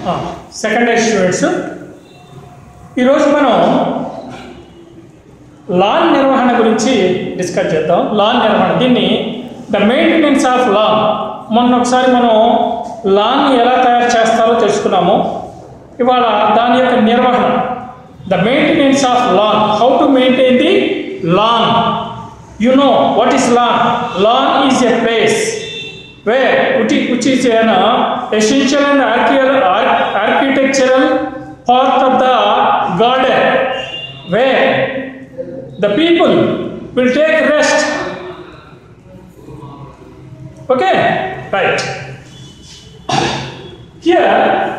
second year students ఈరోజు మనం lawn నిర్వహణ గురించి డిస్కస్ చేద్దాం లాన్ నిర్వహణ దీన్ని ద మెయింటెనెన్స్ ఆఫ్ లాన్ మొన్న ఒకసారి మనం లాన్ ఎలా తయారు చేస్తారో తెలుసుకున్నాము ఇవాళ దాని యొక్క నిర్వహణ the maintenance of lawn how to maintain the lawn you know what is lawn lawn is a place where which is, which is an uh, essential and archaeal- ar- architectural part of the garden where the people will take rest okay right here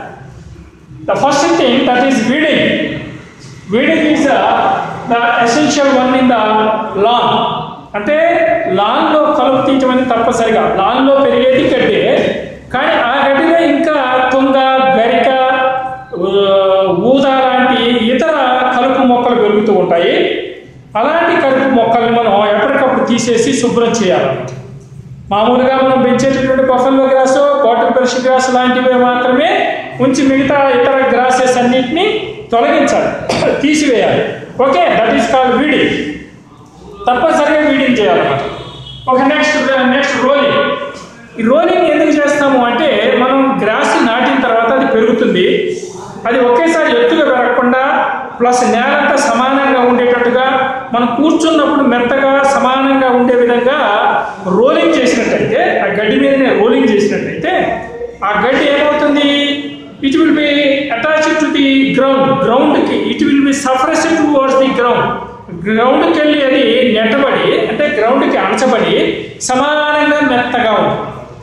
the first thing that is weeding weeding is uh, the essential one in the lawn అంటే లాన్లో కలుపు తీయటం అనేది తప్పనిసరిగా లాన్లో పెరిగేది గడ్డి కానీ ఆ గడ్డిలో ఇంకా తుంగ గరిక ఊ, ఊద లాంటి ఇతర కలుపు మొక్కలు పెరుగుతూ ఉంటాయి అలాంటి కలుపు మొక్కల్ని మనం ఎప్పటికప్పుడు తీసేసి శుభ్రం చేయాలన్నమాట మామూలుగా మనం పెంచేటటువంటి buffalo grass bottle brush grass లాంటివి మాత్రమే ఉంచి మిగతా ఇతర గ్రాసెస్ అన్నిటిని తొలగించాలి తీసివేయాలి okay that is called weeding తప్పనిసరిగా వీడింగ్ చేయాలన్నమాట ఒక నెక్స్ట్ నెక్స్ట్ రోలింగ్ ఈ రోలింగ్ ఎందుకు చేస్తాము అంటే మనం గ్రాస్ నాటిన తర్వాత అది పెరుగుతుంది అది ఒకేసారి ఎత్తుగా పెరగకుండా ప్లస్ నేలంతా సమానంగా ఉండేటట్టుగా మనం కూర్చున్నప్పుడు మెత్తగా సమానంగా ఉండే విధంగా రోలింగ్ చేసినట్టయితే ఆ గడ్డి మీదనే రోలింగ్ చేసినట్టయితే ఆ గడ్డి ఏమవుతుంది it will be attached to the ground గ్రౌండ్కి it will be surface towards the ground గ్రౌండ్కి వెళ్ళి అది నెట్టబడి అంటే గ్రౌండ్కి అణచబడి సమానంగా మెత్తగా ఉంటుంది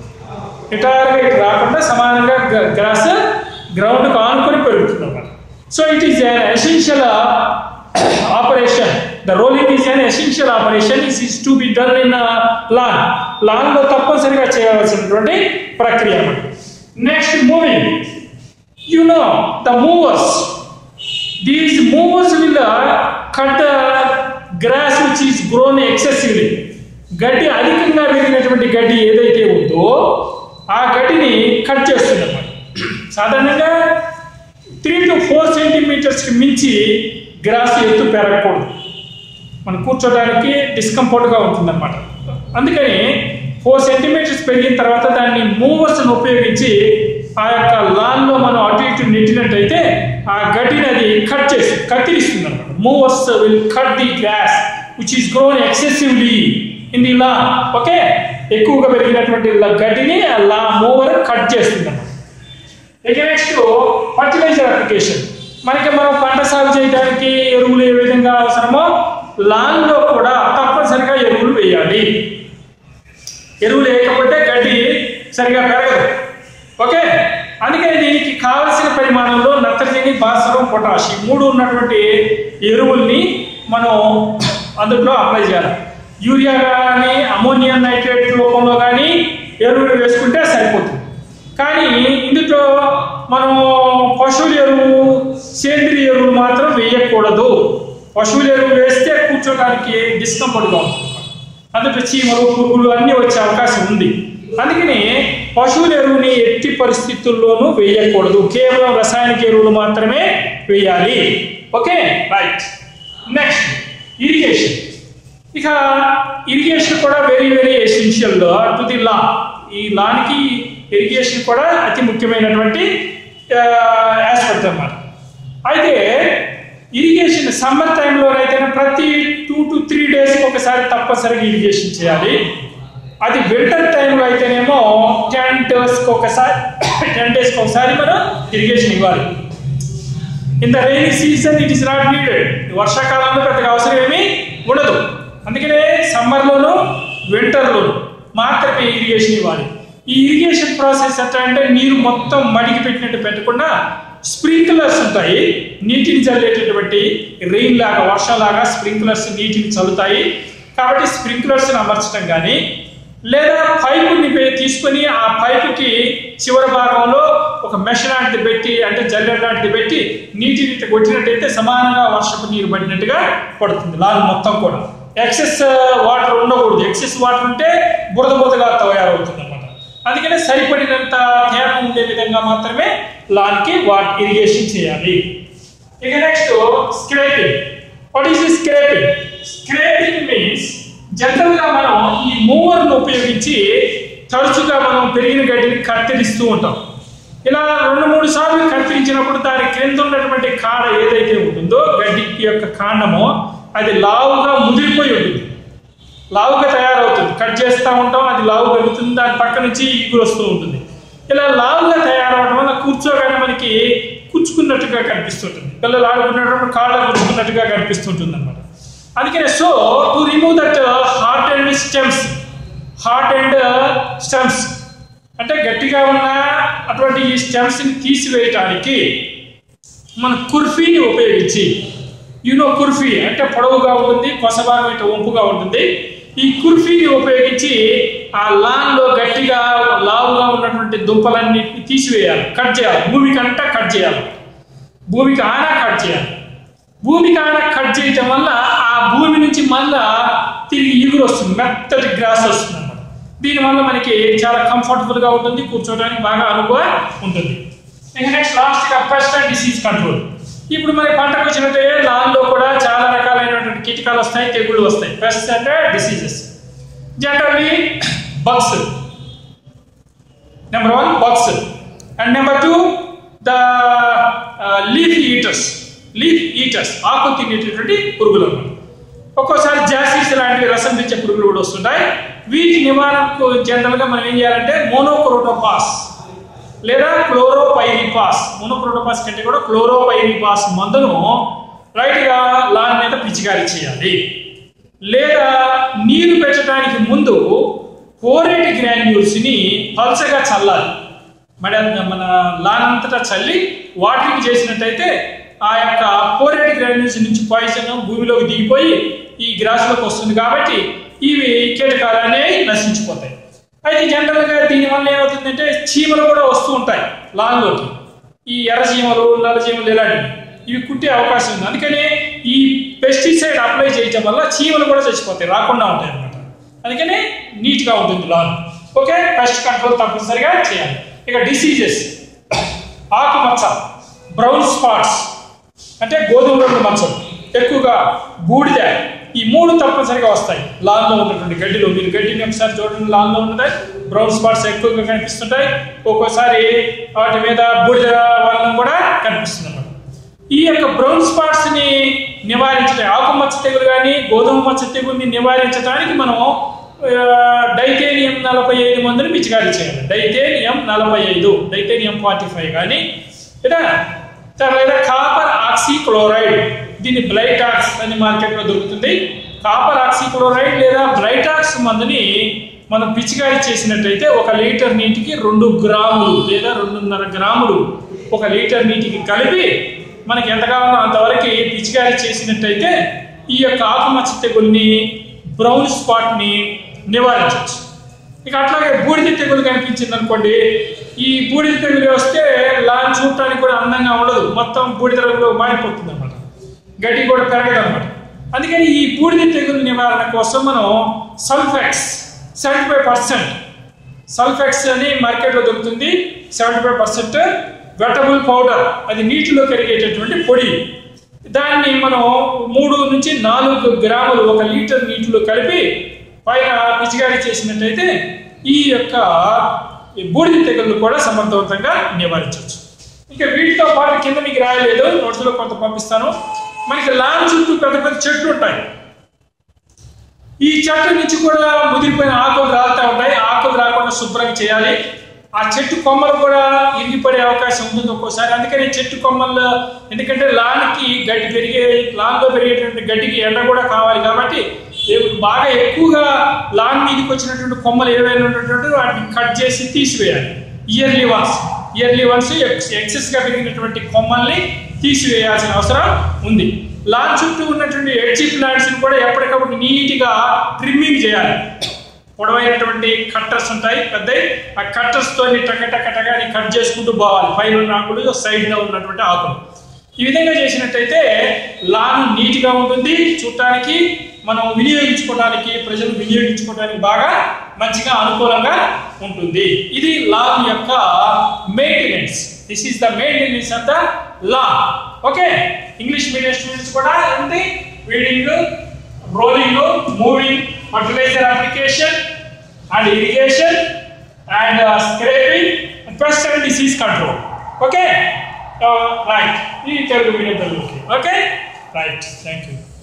ఇటారుగా ఇటు రాకుండా సమానంగా గ్రాస్ గ్రౌండ్కి ఆనుకొని పెరుగుతుంది అన్నమాట so it is an essential operation the rolling is an essential operation is is to be done in lawn లాన్లో తప్పనిసరిగా చేయవలసినటువంటి ప్రక్రియ అన్నమాట next mowing you know the mowers these mowers will cut grass which is grown excessively గడ్డి అధికంగా పెరిగినటువంటి గడ్డి ఏదైతే ఉందో ఆ గడ్డిని కట్ చేస్తుంది అన్నమాట సాధారణంగా త్రీ టు ఫోర్ సెంటీమీటర్స్కి మించి గ్రాస్ ఎత్తు పెరగకూడదు మనం కూర్చోడానికి డిస్కంఫర్ట్గా ఉంటుందన్నమాట అందుకని ఫోర్ సెంటీమీటర్స్ పెరిగిన తర్వాత దాన్ని మూవర్స్ని ఉపయోగించి ఆ యొక్క లాన్లో మనం అటు ఇటు నెట్టినట్టయితే ఆ గడ్డిని అది కట్ చేసి కత్తిరిస్తుంది అనమాట mowers will cut the grass which is grown excessively in the lawn okay ఎక్కువగా పెరిగినటువంటి ల- గడ్డిని ఆ లా మూవర్ కట్ చేస్తుంది అన్నమాట ఇక నెక్స్ట్ ఫర్టిలైజర్ అప్లికేషన్ మనకి మనం పంట సాగు చేయడానికి ఎరువులు ఏ విధంగా అవసరమో లాన్లో కూడా తప్పనిసరిగా ఎరువులు వేయాలి ఎరువులు వేయకపోతే గడ్డి సరిగా పెరగదు ఓకే అందుకని దీనికి కావలసిన పరిమాణంలో నత్రజని భాస్వరం పొటాష్ ఈ మూడు ఉన్నటువంటి ఎరువుల్ని మనం అందులో అప్లై చేయాలి యూరియా కానీ అమోనియం నైట్రేట్ రూపంలో కానీ ఎరువులు వేసుకుంటే సరిపోతుంది కానీ ఇందులో మనం పశువుల ఎరువు సేంద్రియ ఎరువులు మాత్రం వేయకూడదు పశువుల ఎరువు వేస్తే కూర్చోడానికి డిస్కంఫర్ట్గా ఉంటుంది అందులో చీమలు పురుగులు అన్నీ వచ్చే అవకాశం ఉంది అందుకని పశువుల ఎరువుని ఎట్టి పరిస్థితుల్లోనూ వేయకూడదు కేవలం రసాయనిక ఎరువులు మాత్రమే వేయాలి ఓకే రైట్ నెక్స్ట్ ఇరిగేషన్ ఇక ఇరిగేషన్ కూడా very very essential to the lawn ఈ లానికి ఇరిగేషన్ కూడా అతి ముఖ్యమైనటువంటి ఆస్పెక్ట్ అన్నమాట అయితే ఇరిగేషన్ సమ్మర్ టైంలో అయితే ప్రతి టూ టు త్రీ డేస్ ఒకసారి తప్పనిసరిగా ఇరిగేషన్ చేయాలి అది వింటర్ టైంలో అయితేనేమో టెన్ డేస్కి ఒకసారి టెన్ డేస్కి ఒకసారి మనం ఇరిగేషన్ ఇవ్వాలి in the rainy season it is not needed వర్షాకాలంలో పెద్దగా అవసరం ఏమీ ఉండదు అందుకనే సమ్మర్లోను వింటర్లోను మాత్రమే ఇరిగేషన్ ఇవ్వాలి ఈ ఇరిగేషన్ ప్రాసెస్ ఎట్లా అంటే నీరు మొత్తం మడికి పెట్టినట్టు పెట్టకుండా స్ప్రింక్లర్స్ ఉంటాయి నీటిని చల్లేటటువంటి రెయిన్ లాగా వర్షంలాగా స్ప్రింక్లర్స్ నీటిని చల్లుతాయి కాబట్టి స్ప్రింక్లర్స్ని అమర్చడం కానీ లేదా పైపుని పె- తీసుకొని ఆ పైపుకి చివరి భాగంలో ఒక మెష్ లాంటిది పెట్టి అంటే జల్లెడ లాంటిది పెట్టి నీటిని ఇట్లా కొట్టినట్టయితే సమానంగా వర్షపు నీరు పడినట్టుగా పడుతుంది లాన్ మొత్తం కూడా ఎక్సెస్ వాటర్ ఉండకూడదు ఎక్సెస్ వాటర్ ఉంటే బురద బురదగా తయారవుతుంది అనమాట అందుకనే సరిపడినంత తేమ ఉండే విధంగా మాత్రమే లాన్కి వాట్ ఇరిగేషన్ చేయాలి ఇక next scraping what is scraping scraping means general గా మనం ఈ మూవర్ను ఉపయోగించి తరచుగా మనం పెరిగిన గడ్డిని కత్తిరిస్తూ ఉంటాం ఇలా రెండు మూడు సార్లు కత్తిరించినప్పుడు దాని క్రింద ఉన్నటువంటి కాడ ఏదైతే ఉంటుందో గడ్డి యొక్క కాండమో అది లావుగా ముదిరిపోయి ఉంటుంది లావుగా తయారవుతుంది కట్ చేస్తూ ఉంటాం అది లావు పెరుగుతుంది దాని పక్క నుంచి ఈగురు వస్తూ ఉంటుంది ఇలా లావుగా తయారవడం వల్ల కూర్చోగానే మనకి కూర్చుకున్నట్టుగా కనిపిస్తుంటుంది పిల్లలు ఆడుకునేటప్పుడు కాళ్ళ కూర్చుకున్నట్టుగా కనిపిస్తుంటుంది అనమాట అందుకనే so to remove that heart and stems heart and stems అంటే గట్టిగా ఉన్న అటువంటి ఈ స్టెమ్స్ ని తీసివేయటానికి మన కుర్ఫీని ఉపయోగించి యూనో కుర్ఫీ అంటే పొడవుగా ఉంటుంది కొసభాగం ఇటు వంపుగా ఉంటుంది ఈ కుర్ఫీని ఉపయోగించి ఆ లాన్లో గట్టిగా లావుగా ఉన్నటువంటి దుంపలన్నిటిని తీసివేయాలి కట్ చేయాలి భూమికి అంతా కట్ చేయాలి భూమికి ఆన కట్ చేయాలి భూమికి ఆన కట్ చేయటం వల్ల ఆ భూమి నుంచి మళ్ళా తిరిగి ఈగురు వస్తుంది మెత్తటి గ్రాస్ వస్తుంది అన్నమాట దీనివల్ల మనకి చాలా కంఫర్టబుల్ గా ఉంటుంది కూర్చోవడానికి బాగా అనుభవం ఉంటుంది ఇంకా నెక్స్ట్ లాస్ట్ గా పెస్ట్ అండ్ డిసీజ్ కంట్రోల్ ఇప్పుడు మరి పంటకు వచ్చినట్టే లాన్లో కూడా చాలా రకాలైనటువంటి కీటకాలు వస్తాయి తెగుళ్ళు వస్తాయి పెస్ట్ అంటే diseases generally bugs number one bugs and number two the leaf eaters leaf eaters ఆకు తినేటటువంటి పురుగులు అన్నమాట ఒక్కోసారి జాసిస్ లాంటివి రసం తెచ్చే పురుగులు కూడా వస్తుంటాయి వీటి నివారణకు జనరల్గా మనం ఏం చేయాలంటే మోనోక్రోటోపాస్ లేదా క్లోరోపైరిపాస్ మోనోక్రోటోపాస్ కంటే కూడా క్లోరోపైరిపాస్ మందును రైట్గా లాన్ మీద పిచికారీ చేయాలి లేదా నీరు పెట్టడానికి ముందు కోరేటి గ్రాన్యూల్స్ ని పల్చగా చల్లాలి మరి మన లాన్ అంతటా చల్లి వాటరింగ్ చేసినట్టయితే ఆ యొక్క కోరేటి గ్రాన్యూల్స్ నుంచి పాయిజన్ భూమిలోకి దిగిపోయి ఈ గ్రాస్లోకి వస్తుంది కాబట్టి ఇవి కీటకాలు అనేవి నశించిపోతాయి అయితే జనరల్గా దీనివల్ల ఏమవుతుందంటే చీమలు కూడా వస్తూ ఉంటాయి లాన్లోకి ఈ ఎర్ర చీమలు నల్ల చీమలు ఇలాంటివి ఇవి కుట్టే అవకాశం ఉంది అందుకని ఈ పెస్టిసైడ్ అప్లై చేయటం వల్ల చీమలు కూడా చచ్చిపోతాయి రాకుండా ఉంటాయి అన్నమాట అందుకని నీట్గా ఉంటుంది లాన్ ఓకే పెస్ట్ కంట్రోల్ తప్పనిసరిగా చేయాలి ఇక డిసీజెస్ ఆకుమచ్చ బ్రౌన్ స్పాట్స్ అంటే గోధుమ రంగు మచ్చలు ఎక్కువగా బూడిద ఈ మూడు తప్పనిసరిగా వస్తాయి లాన్లో ఉన్నటువంటి గడ్డిలో మీరు గడ్డిని ఒకసారి చూడండి లాన్లో ఉన్నది బ్రౌన్ స్పాట్స్ ఎక్కువగా కనిపిస్తుంటాయి ఒక్కోసారి వాటి మీద బూడిద వర్ణం కూడా కనిపిస్తుంది అన్నమాట ఈ యొక్క బ్రౌన్ స్పాట్స్ ని నివారించడం ఆకుమచ్చ తెగులు కానీ గోధుమ మచ్చ తెగుల్ని నివారించడానికి మనం డైతేనియం నలభై ఐదు మందుని పిచికారీ చేయాలి డైతేనియం నలభై ఐదు డైతేనియం ఫార్టీ ఫైవ్ కానీ లేదా కాపర్ ఆక్సీ క్లోరైడ్ దీన్ని బ్లైటాక్స్ అని మార్కెట్లో దొరుకుతుంది కాపర్ ఆక్సీ క్లోరైడ్ లేదా బ్లైటాక్స్ మందుని మనం పిచికారీ చేసినట్టయితే ఒక లీటర్ నీటికి రెండు గ్రాములు లేదా రెండున్నర గ్రాములు ఒక లీటర్ నీటికి కలిపి మనకి ఎంత కావాలో అంతవరకు పిచికారీ చేసినట్టయితే ఈ యొక్క ఆకుమచ్చ తెగుల్ని బ్రౌన్ స్పాట్ని నివారించవచ్చు ఇక అట్లాగే బూడిద తెగులు కనిపించింది అనుకోండి ఈ బూడిద తెగులు వస్తే లాన్ చూడటానికి కూడా అందంగా ఉండదు మొత్తం బూడిద రంగులో మారిపోతుంది అనమాట గడ్డి కూడా పెరగదు అనమాట అందుకని ఈ బూడిద తెగులు నివారణ కోసం మనం Sulfex seventy five percent Sulfex అని మార్కెట్లో దొరుకుతుంది seventy five percent wettable powder అది నీటిలో కరిగేటటువంటి పొడి దాన్ని మనం మూడు నుంచి నాలుగు గ్రాములు ఒక లీటర్ నీటిలో కలిపి పైన పిచికారీ చేసినట్టయితే ఈ యొక్క ఈ బూడిద తెగుళ్ళు కూడా సమర్థవంతంగా నివారించవచ్చు ఇంకా వీటితో పాటు కింద మీకు రాయలేదు నోట్స్లో కొంత పంపిస్తాను మనకి లాన్ చుట్టూ పెద్ద పెద్ద చెట్లు ఉంటాయి ఈ చెట్టు నుంచి కూడా ముదిరిపోయిన ఆకులు రాలుతూ ఉంటాయి ఆకులు రాకుండా శుభ్రంగా చేయాలి ఆ చెట్టు కొమ్మలు కూడా ఇరిగిపడే అవకాశం ఉంటుంది ఒక్కోసారి అందుకని చెట్టు కొమ్మల్లో ఎందుకంటే లాన్కి గడ్డి పెరిగే లాన్లో పెరిగేటువంటి గడ్డికి ఎండ కూడా కావాలి కాబట్టి ఏ- బాగా ఎక్కువగా లాన్ మీదకి వచ్చినటువంటి కొమ్మలు ఏవైనా ఉన్నటువంటి వాటిని కట్ చేసి తీసివేయాలి yearly once yearly once excess గా పెరిగినటువంటి కొమ్మల్ని తీసివేయాల్సిన అవసరం ఉంది లాన్ చుట్టూ ఉన్నటువంటి ఎడ్జి ప్లాంట్స్ కూడా ఎప్పటికప్పుడు నీట్గా ట్రిమ్మింగ్ చేయాలి పొడవైనటువంటి కట్టర్స్ ఉంటాయి పెద్ద ఆ కట్టర్స్ తోని టక టక టక అని కట్ చేసుకుంటూ పోవాలి పైన ఉన్న ఆకులు సైడ్ లో ఉన్నటువంటి ఆకులు ఈ విధంగా చేసినట్టయితే లాన్ నీట్గా ఉంటుంది చూడటానికి మనం వినియోగించుకోవడానికి ప్రజలు వినియోగించుకోవడానికి బాగా మంచిగా అనుకూలంగా ఉంటుంది ఇది లాన్ యొక్క maintenance this is the maintenance of the lawn okay English medium students కూడా ఏంటి weeding rolling mowing fertiliser application and irrigation and scraping pest and disease control okay right ఈ Telugu medium Telugu okay right thank you